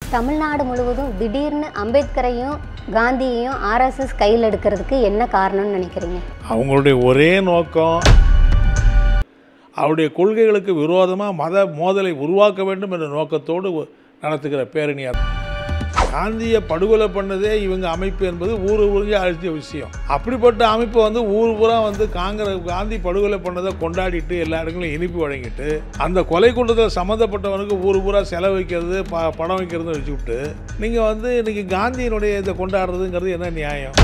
தமிழ்நாடு முழுவதும் திடீர்னு அம்பேத்கரையும் காந்தியையும் ஆர்எஸ்எஸ் கையில் எடுக்கிறதுக்கு என்ன காரணம்னு நினைக்கிறீங்க அவங்களுடைய ஒரே நோக்கம் அவருடைய கொள்கைகளுக்கு விரோதமாக மத மோதலை உருவாக்க வேண்டும் என்ற நோக்கத்தோடு ஒ- நடத்துகிற பேரணியார் காந்தியை படுகொலை பண்ணதே இவங்க அமைப்பு என்பது ஊர் ஊருக்கு அழித்த விஷயம் அப்படிப்பட்ட அமைப்பு வந்து ஊர் பூரா வந்து காங்கிரஸ் காந்தி படுகொலை பண்ணதை கொண்டாடிட்டு எல்லா இடங்களும் இனிப்பு வழங்கிட்டு அந்த கொலை குற்றத்தில் சம்மந்தப்பட்டவனுக்கு ஊர் பூரா செலவு வைக்கிறது ப படம் வைக்கிறது வச்சுவிட்டு நீங்கள் வந்து இன்னைக்கு காந்தியினுடைய இதை கொண்டாடுறதுங்கிறது என்ன நியாயம்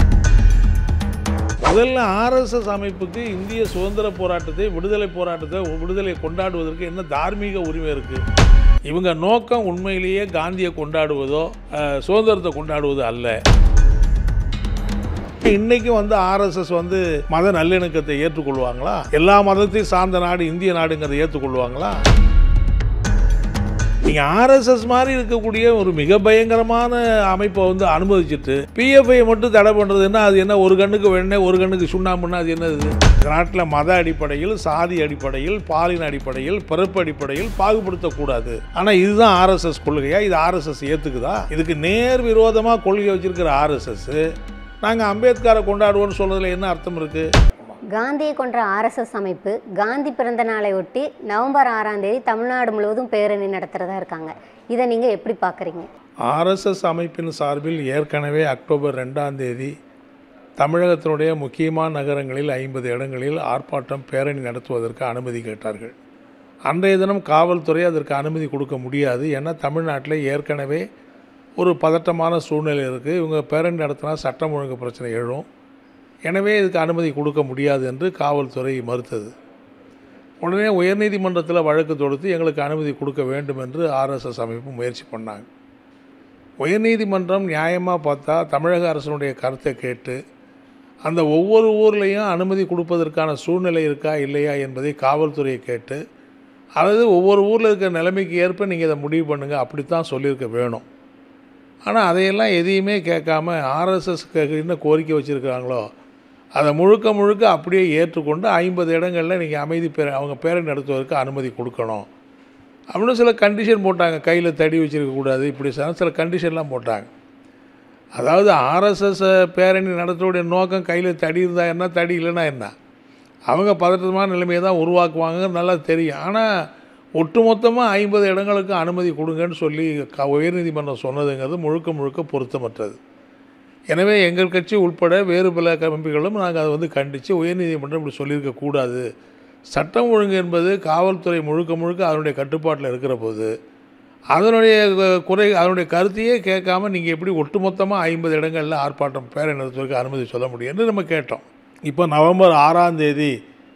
முதல்ல ஆர்எஸ்எஸ் அமைப்புக்கு இந்திய சுதந்திர போராட்டத்தை விடுதலை போராட்டத்தை விடுதலை கொண்டாடுவதற்கு என்ன தார்மீக உரிமை இருக்கு இவங்க நோக்கம் உண்மையிலேயே காந்தியை கொண்டாடுவதோ அஹ், சுதந்திரத்தை கொண்டாடுவதோ அல்ல இன்னைக்கு வந்து ஆர்எஸ்எஸ் வந்து மத நல்லிணக்கத்தை ஏற்றுக்கொள்வாங்களா எல்லா மதத்தையும் சார்ந்த நாடு இந்திய நாடுங்கிறதை ஏற்றுக்கொள்வாங்களா நீங்க ஆர்எஸ்எஸ் மாதிரி இருக்கக்கூடிய ஒரு மிக பயங்கரமான அமைப்பை வந்து அனுமதிச்சுட்டு பிஎஃப்ஐ மட்டும் தடை பண்றதுன்னா அது என்ன ஒரு கண்ணுக்கு வெண்ணெய் ஒரு கண்ணுக்கு சுண்ணாம்புன்னா அது என்னது நாட்டில் மத அடிப்படையில் சாதி அடிப்படையில் பாலின அடிப்படையில் பிறப்பு அடிப்படையில் பாகுபடுத்தக்கூடாது ஆனால் இதுதான் ஆர்எஸ்எஸ் கொள்கையா இது ஆர்எஸ்எஸ் ஏத்துக்குதா இதுக்கு நேர் விரோதமாக கொள்கை வச்சிருக்கிற ஆர்எஸ்எஸ் நாங்கள் அம்பேத்கரை கொண்டாடுவோம்னு சொல்றதுல என்ன அர்த்தம் இருக்கு காந்தியை கொன்ற ஆர்எஸ்எஸ் அமைப்பு காந்தி பிறந்த நாளை ஒட்டி நவம்பர் ஆறாம் தேதி தமிழ்நாடு முழுவதும் பேரணி நடத்துகிறதா இருக்காங்க இதை நீங்கள் எப்படி பார்க்குறீங்க ஆர்எஸ்எஸ் அமைப்பின் சார்பில் ஏற்கனவே அக்டோபர் ரெண்டாம் தேதி தமிழகத்தினுடைய முக்கியமான நகரங்களில் ஐம்பது இடங்களில் ஆர்ப்பாட்டம் பேரணி நடத்துவதற்கு அனுமதி கேட்டார்கள் அன்றைய தினம் காவல்துறை அதற்கு அனுமதி கொடுக்க முடியாது ஏன்னா தமிழ்நாட்டில் ஏற்கனவே ஒரு பதட்டமான சூழ்நிலை இருக்குது இவங்க பேரணி நடத்தினா சட்டம் ஒழுங்கு பிரச்சனை எழும் எனவே இதுக்கு அனுமதி கொடுக்க முடியாது என்று காவல்துறை மறுத்தது உடனே உயர்நீதிமன்றத்தில் வழக்கு தொடுத்து எங்களுக்கு அனுமதி கொடுக்க வேண்டும் என்று ஆர்எஸ்எஸ் அமைப்பு முயற்சி பண்ணாங்க உயர்நீதிமன்றம் நியாயமாக பார்த்தா தமிழக அரசனுடைய கருத்தை கேட்டு அந்த ஒவ்வொரு ஊர்லேயும் அனுமதி கொடுப்பதற்கான சூழ்நிலை இருக்கா இல்லையா என்பதை காவல்துறையை கேட்டு அதாவது ஒவ்வொரு ஊரில் இருக்கிற நிலைமைக்கு ஏற்ப நீங்கள் இதை முடிவு பண்ணுங்கள் அப்படித்தான் சொல்லியிருக்க வேணும் ஆனால் அதையெல்லாம் எதையுமே கேட்காம ஆர்எஸ்எஸ் என்ன கோரிக்கை வச்சுருக்கிறாங்களோ அதை முழுக்க முழுக்க அப்படியே ஏற்றுக்கொண்டு ஐம்பது இடங்களில் நீங்கள் அமைதி பேர அவங்க பேரணி நடத்துவதற்கு அனுமதி கொடுக்கணும் அப்படின்னு சில கண்டிஷன் போட்டாங்க கையில் தடி வச்சிருக்கக்கூடாது இப்படி சில சில கண்டிஷன்லாம் போட்டாங்க அதாவது ஆர்எஸ்எஸ் பேரணி நடத்தக்கூடிய நோக்கம் கையில் தடி இருந்தால் என்ன தடி இல்லைன்னா என்ன அவங்க பதட்டமான நிலைமையை தான் உருவாக்குவாங்க நல்லா தெரியும் ஆனால் ஒட்டுமொத்தமாக ஐம்பது இடங்களுக்கு அனுமதி கொடுங்கன்னு சொல்லி க உயர்நீதிமன்றம் சொன்னதுங்கிறது முழுக்க முழுக்க பொருத்தமற்றது எனவே எங்கள் கட்சி உட்பட வேறு பல கம்பிகளும் நாங்கள் அதை வந்து கண்டித்து உயர்நீதிமன்றம் இப்படி சொல்லியிருக்கக்கூடாது சட்டம் ஒழுங்கு என்பது காவல்துறை முழுக்க முழுக்க அதனுடைய கட்டுப்பாட்டில் இருக்கிற போது அதனுடைய கு- குறை அதனுடைய கருத்தையே கேட்காம நீங்கள் எப்படி ஒட்டுமொத்தமாக ஐம்பது இடங்களில் ஆர்ப்பாட்டம் பேரணி நடத்துவதற்கு அனுமதி சொல்ல முடியும்னு நம்ம கேட்டோம் இப்போ நவம்பர் ஆறாம் தேதி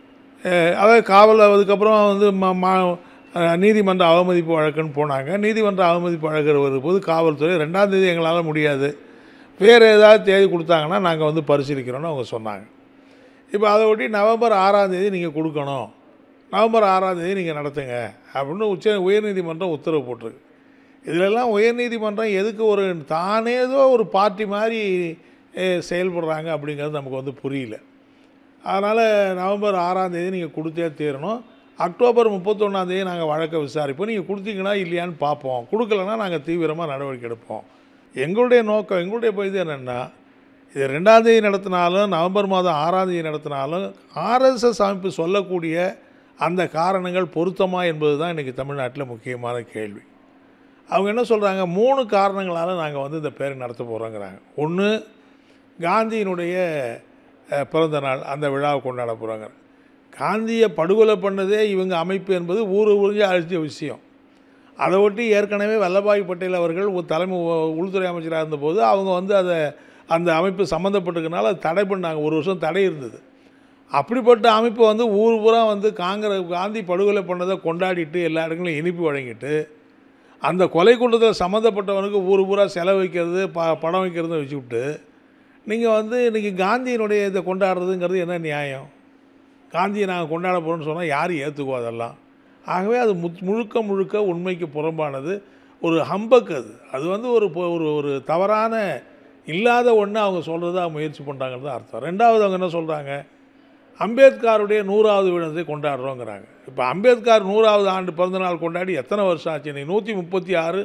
அஹ், அதாவது காவல் அதுக்கப்புறம் வந்து ம மா அஹ், நீதிமன்ற அவமதிப்பு வழக்குன்னு போனாங்க நீதிமன்ற அவமதிப்பு வழக்கு வரும்போது காவல்துறை ரெண்டாம் தேதி எங்களால் முடியாது வேறு ஏதாவது தேதி கொடுத்தாங்கன்னா நாங்கள் வந்து பரிசீலிக்கிறோன்னு அவங்க சொன்னாங்க இப்போ அதை ஒட்டி நவம்பர் ஆறாம் தேதி நீங்கள் கொடுக்கணும் நவம்பர் ஆறாம் தேதி நீங்கள் நடத்துங்க அப்படின்னு உச்ச உயர்நீதிமன்றம் உத்தரவு போட்டிருக்கு இதிலெல்லாம் உயர்நீதிமன்றம் எதுக்கு ஒரு தானேதோ ஒரு பார்ட்டி மாதிரி அஹ், செயல்படுறாங்க அப்படிங்கிறது நமக்கு வந்து புரியல அதனால் நவம்பர் ஆறாம் தேதி நீங்கள் கொடுத்தே தீரணும் அக்டோபர் முப்பத்தொன்னாம் தேதி நாங்கள் வழக்கை விசாரிப்போம் நீங்கள் கொடுத்தீங்கன்னா இல்லையான்னு பார்ப்போம் கொடுக்கலன்னா நாங்கள் தீவிரமாக நடவடிக்கை எடுப்போம் எங்களுடைய நோக்கம் எங்களுடைய இது என்னென்னா இது ரெண்டாம் தேதி நடத்தினாலும் நவம்பர் மாதம் ஆறாம் தேதி நடத்தினாலும் ஆர்எஸ்எஸ் அமைப்பு சொல்லக்கூடிய அந்த காரணங்கள் பொருத்தமா என்பது தான் இன்றைக்கி தமிழ்நாட்டில் முக்கியமான கேள்வி அவங்க என்ன சொல்கிறாங்க மூணு காரணங்களால் நாங்கள் வந்து இந்த பேரை நடத்த போகிறோங்கிறாங்க ஒன்று காந்தியினுடைய அஹ், பிறந்த நாள் அந்த விழாவை கொண்டாட போகிறாங்க காந்தியை படுகொலை பண்ணதே இவங்க அமைப்பு என்பது ஊர் ஊருக்கு அழித்த விஷயம் அதை ஒட்டி ஏற்கனவே வல்லபாய் பட்டேல் அவர்கள் ஒரு தலைமை உ- உள்துறை அமைச்சராக இருந்தபோது அவங்க வந்து அதை அந்த அமைப்பு சம்மந்தப்பட்டிருக்கனால அதை தடை பண்ணாங்க ஒரு வருஷம் தடை இருந்தது அப்படிப்பட்ட அமைப்பு வந்து ஊர் பூரா வந்து காங்கிரஸ் காந்தி படுகொலை பண்ணதை கொண்டாடிட்டு எல்லா இடங்களும் இனிப்பு வழங்கிட்டு அந்த கொலை குற்றத்தில் சம்மந்தப்பட்டவனுக்கு ஊர் பூரா செலவு வைக்கிறது ப படம் வைக்கிறது வச்சுவிட்டு நீங்கள் வந்து இன்றைக்கி காந்தியினுடைய இதை கொண்டாடுறதுங்கிறது என்ன நியாயம் காந்தியை நாங்கள் கொண்டாட போகிறோம்னு சொன்னால் யார் ஏற்றுக்குவோம் அதெல்லாம் ஆகவே அது முத் முழுக்க முழுக்க உண்மைக்கு புறம்பானது ஒரு ஹம்பக் அது அது வந்து ஒரு பொ- ஒரு ஒரு தவறான இல்லாத ஒன்று அவங்க சொல்கிறதா முயற்சி பண்ணுறாங்கன்னு தான் அர்த்தம் ரெண்டாவது அவங்க என்ன சொல்கிறாங்க அம்பேத்கருடைய நூறாவது விழத்தை கொண்டாடுறோங்கிறாங்க இப்போ அம்பேத்கர் நூறாவது ஆண்டு பிறந்தநாள் கொண்டாடி எத்தனை வருஷம் ஆச்சு இன்னைக்கு நூற்றி முப்பத்தி ஆறு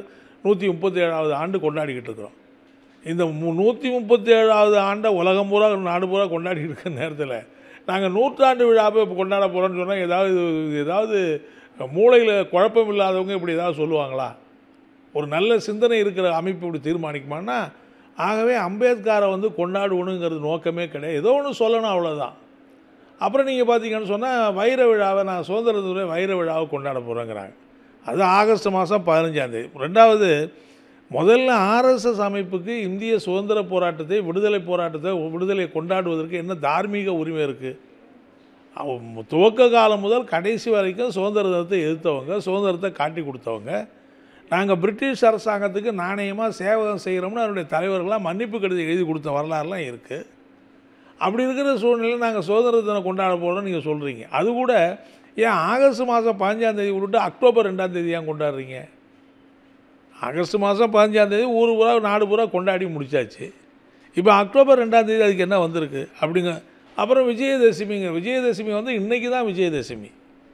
நூற்றி முப்பத்தி ஏழாவது ஆண்டு கொண்டாடிக்கிட்டு இருக்கிறோம் இந்த மு நூற்றி முப்பத்தி ஏழாவது ஆண்டை உலகம் பூரா நாடு பூரா கொண்டாடிட்டு இருக்கிற நேரத்தில் நாங்கள் நூற்றாண்டு விழாவை இப்போ கொண்டாட போகிறோம்னு சொன்னால் ஏதாவது ஏதாவது மூளையில் குழப்பம் இல்லாதவங்க இப்படி ஏதாவது சொல்லுவாங்களா ஒரு நல்ல சிந்தனை இருக்கிற அமைப்பு இப்படி தீர்மானிக்குமான்னா ஆகவே அம்பேத்கரை வந்து கொண்டாடுவணுங்கிறது நோக்கமே கிடையாது ஏதோ ஒன்று சொல்லணும் அவ்வளோதான் அப்புறம் நீங்கள் பார்த்தீங்கன்னு சொன்னால் வைர விழாவை நான் சுதந்திரத்துறை வைர விழாவை கொண்டாட போகிறேங்கிறாங்க அது ஆகஸ்ட் மாதம் பதினஞ்சாந்தேதி ரெண்டாவது முதல்ல ஆர்எஸ்எஸ் அமைப்புக்கு இந்திய சுதந்திர போராட்டத்தை விடுதலை போராட்டத்தை விடுதலை கொண்டாடுவதற்கு என்ன தார்மீக உரிமை இருக்குது அவ துவக்க காலம் முதல் கடைசி வரைக்கும் சுதந்திரத்தை எதிர்த்தவங்க சுதந்திரத்தை காட்டி கொடுத்தவங்க நாங்கள் பிரிட்டிஷ் அரசாங்கத்துக்கு நாணயமாக சேவகம் செய்கிறோம்னு அதனுடைய தலைவர்களாக மன்னிப்பு கடிதம் எழுதி கொடுத்த வரலாறுலாம் இருக்குது அப்படி இருக்கிற சூழ்நிலையில் நாங்கள் சுதந்திர தினம் கொண்டாட போகிறோம்னு நீங்கள் சொல்கிறீங்க அது கூட ஏன் ஆகஸ்ட் மாதம் பதினஞ்சாந்தேதி விட்டுட்டு அக்டோபர் ரெண்டாம் தேதி ஏன் கொண்டாடுறீங்க ஆகஸ்ட் மாதம் பதினஞ்சாந்தேதி ஊர் பூரா நாடு பூரா கொண்டாடி முடிச்சாச்சு இப்போ அக்டோபர் ரெண்டாம் தேதி அதுக்கு என்ன வந்திருக்கு அப்படிங்க அப்புறம் விஜயதசமிங்க விஜயதசமி வந்து இன்றைக்கி தான் விஜயதசமி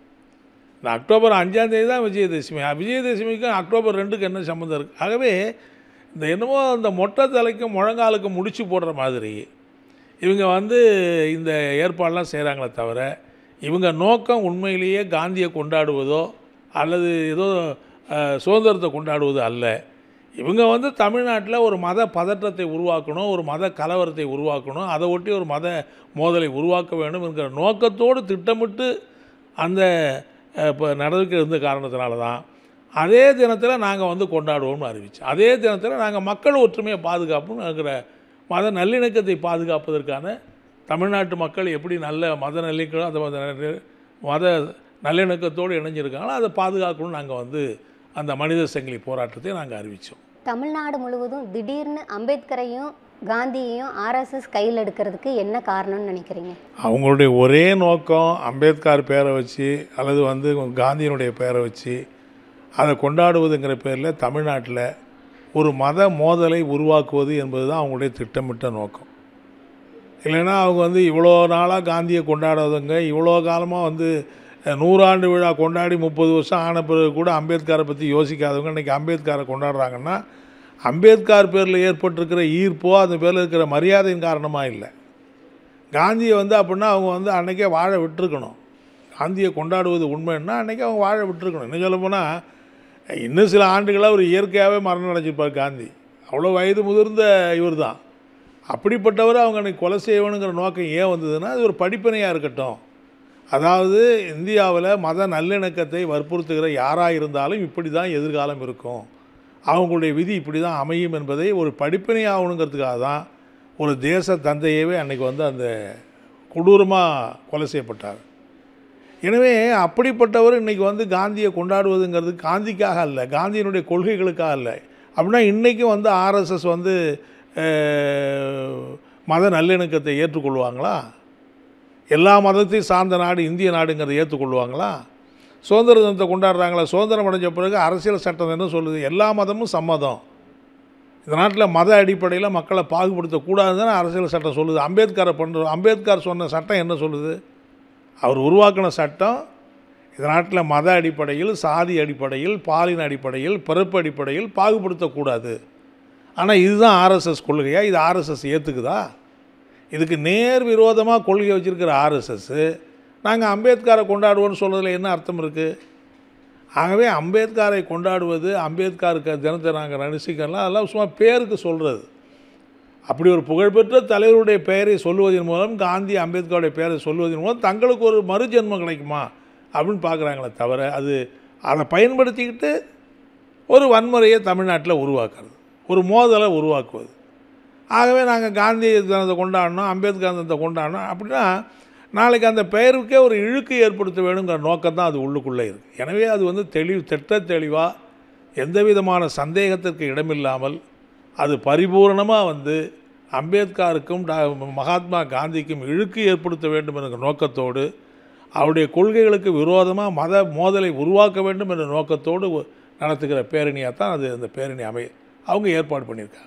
இந்த அக்டோபர் அஞ்சாம் தேதி தான் விஜயதசமி அஹ் விஜயதசமிக்கும் அக்டோபர் ரெண்டுக்கு என்ன சம்மந்தம் இருக்குது ஆகவே இந்த என்னமோ இந்த மொட்டை தலைக்கும் முழங்காலுக்கு முடிச்சு போடுற மாதிரி இவங்க வந்து இந்த ஏற்பாடெலாம் செய்கிறாங்களே தவிர இவங்க நோக்கம் உண்மையிலேயே காந்தியை கொண்டாடுவதோ அல்லது ஏதோ அஹ், சுதந்திரத்தை கொண்டாடுவதோ அல்ல இவங்க வந்து தமிழ்நாட்டில் ஒரு மத பதற்றத்தை உருவாக்கணும் ஒரு மத கலவரத்தை உருவாக்கணும் அதை ஒட்டி ஒரு மத மோதலை உருவாக்க வேண்டும் என்கிற நோக்கத்தோடு திட்டமிட்டு அந்த இப்போ நடவடிக்கை இருந்த காரணத்தினால தான் அதே தினத்தில் நாங்கள் வந்து கொண்டாடுவோம்னு அறிவிச்சோம் அதே தினத்தில் நாங்கள் மக்கள் ஒற்றுமையை பாதுகாப்புன்னு இருக்கிற மத நல்லிணக்கத்தை பாதுகாப்பதற்கான தமிழ்நாட்டு மக்கள் எப்படி நல்ல மத நல்லிணக்கம் அந்த மத நல்ல- மத நல்லிணக்கத்தோடு இணைஞ்சிருக்காங்களோ அதை பாதுகாக்கணும்னு நாங்கள் வந்து அந்த மனித சங்கிலி போராட்டத்தை நாங்கள் அறிவித்தோம் தமிழ்நாடு முழுவதும் திடீர்னு அம்பேத்கரையும் காந்தியையும் ஆர்எஸ்எஸ் கையில் எடுக்கிறதுக்கு என்ன காரணம்னு நினைக்கிறீங்க அவங்களுடைய ஒரே நோக்கம் அம்பேத்கர் பேரை வச்சு அல்லது வந்து காந்தியினுடைய பேரை வச்சு அதை கொண்டாடுவதுங்கிற பேரில் தமிழ்நாட்டில் ஒரு மத மோதலை உருவாக்குவது என்பது தான் அவங்களுடைய திட்டமிட்ட நோக்கம் இல்லைன்னா அவங்க வந்து இவ்வளோ நாளாக காந்தியை கொண்டாடாதவங்க இவ்வளோ காலமாக வந்து அஹ், நூறாண்டு விழா கொண்டாடி முப்பது வருஷம் ஆன பிறகு கூட அம்பேத்கரை பற்றி யோசிக்காதவங்க இன்றைக்கி அம்பேத்கரை கொண்டாடுறாங்கன்னா அம்பேத்கர் பேரில் ஏற்பட்டிருக்கிற ஈர்ப்போ அந்த பேரில் இருக்கிற மரியாதையின் காரணமாக இல்லை காந்தியை வந்து அப்படின்னா அவங்க வந்து அன்றைக்கே வாழ விட்டுருக்கணும் காந்தியை கொண்டாடுவது உண்மைன்னா அன்றைக்கி அவங்க வாழ விட்டுருக்கணும் இன்னும் சொல்ல போனால் இன்னும் சில ஆண்டுகளாக ஒரு இயற்கையாகவே மரணம் அடைஞ்சிருப்பார் காந்தி அவ்வளோ வயது முதிர்ந்த இவர் தான் அப்படிப்பட்டவர் அவங்க அன்றைக்கி கொலை செய்யணுங்கிற நோக்கம் ஏன் வந்ததுன்னா அது ஒரு படிப்பினையாக இருக்கட்டும் அதாவது இந்தியாவில் மத நல்லிணக்கத்தை வற்புறுத்துகிற யாராக இருந்தாலும் இப்படி தான் எதிர்காலம் இருக்கும் அவங்களுடைய விதி இப்படி தான் அமையும் என்பதை ஒரு படிப்பினை ஆகணுங்கிறதுக்காக தான் ஒரு தேச தந்தையவே அன்னைக்கு வந்து அந்த கொடூரமாக கொலை செய்யப்பட்டார் எனவே அப்படிப்பட்டவர் இன்றைக்கி வந்து காந்தியை கொண்டாடுவதுங்கிறது காந்திக்காக அல்ல காந்தியினுடைய கொள்கைகளுக்காக அல்ல அப்படின்னா இன்றைக்கும் வந்து ஆர்எஸ்எஸ் வந்து அஹ், மத நல்லிணக்கத்தை ஏற்றுக்கொள்வாங்களா எல்லா மதத்தையும் சார்ந்த நாடு இந்திய நாடுங்கிறத ஏற்றுக்கொள்வாங்களா சுதந்திர தினத்தை கொண்டாடுறாங்களா சுதந்திரம் அடைஞ்ச பிறகு அரசியல் சட்டம் என்ன சொல்லுது எல்லா மதமும் சம்மதம் இந்த நாட்டில் மத அடிப்படையில் மக்களை பாகுபடுத்தக்கூடாதுன்னு அரசியல் சட்டம் சொல்லுது அம்பேத்கரை பண்ணுற அம்பேத்கர் சொன்ன சட்டம் என்ன சொல்லுது அவர் உருவாக்கின சட்டம் இந்த நாட்டில் மத அடிப்படையில் சாதி அடிப்படையில் பாலின அடிப்படையில் பிறப்பு அடிப்படையில் பாகுபடுத்தக்கூடாது ஆனால் இதுதான் ஆர்எஸ்எஸ் கொள்கையா இது ஆர்எஸ்எஸ் ஏற்றுக்குதா இதுக்கு நேர் விரோதமாக கொள்கை வச்சுருக்கிற ஆர்எஸ்எஸ்ஸு நாங்கள் அம்பேத்கரை கொண்டாடுவோம்னு சொல்கிறதுல என்ன அர்த்தம் இருக்குது ஆகவே அம்பேத்கரை கொண்டாடுவது அம்பேத்கருக்கு தினத்தை நாங்கள் ரசிக்கலாம் அதெல்லாம் சும்மா பேருக்கு சொல்கிறது அப்படி ஒரு புகழ்பெற்ற தலைவருடைய பெயரை சொல்லுவதன் மூலம் காந்தி அம்பேத்கருடைய பெயரை சொல்லுவதன் மூலம் தங்களுக்கு ஒரு மறுஜென்மம் கிடைக்குமா அப்படின்னு பார்க்குறாங்களே தவிர அது அதை பயன்படுத்திக்கிட்டு ஒரு வன்முறையை தமிழ்நாட்டில் உருவாக்குறது ஒரு மோதலை உருவாக்குவது ஆகவே நாங்கள் காந்தி தினத்தை கொண்டாடணும் அம்பேத்கர் தினத்தை கொண்டாடணும் அப்படின்னா நாளைக்கு அந்த பெயருக்கே ஒரு இழுக்கு ஏற்படுத்த வேணுங்கிற நோக்கம் தான் அது உள்ளுக்குள்ளே இருக்குது எனவே அது வந்து தெளிவு திட்ட தெளிவாக எந்த விதமான சந்தேகத்திற்கு இடமில்லாமல் அது பரிபூரணமாக வந்து அம்பேத்கருக்கும் டா- மகாத்மா காந்திக்கும் இழுக்கு ஏற்படுத்த வேண்டும் என்கிற நோக்கத்தோடு அவருடைய கொள்கைகளுக்கு விரோதமாக மத மோதலை உருவாக்க வேண்டும் என்ற நோக்கத்தோடு நடத்துகிற பேரணியாக தான் அது அந்த பேரணி அமை அவங்க ஏற்பாடு பண்ணியிருக்காங்க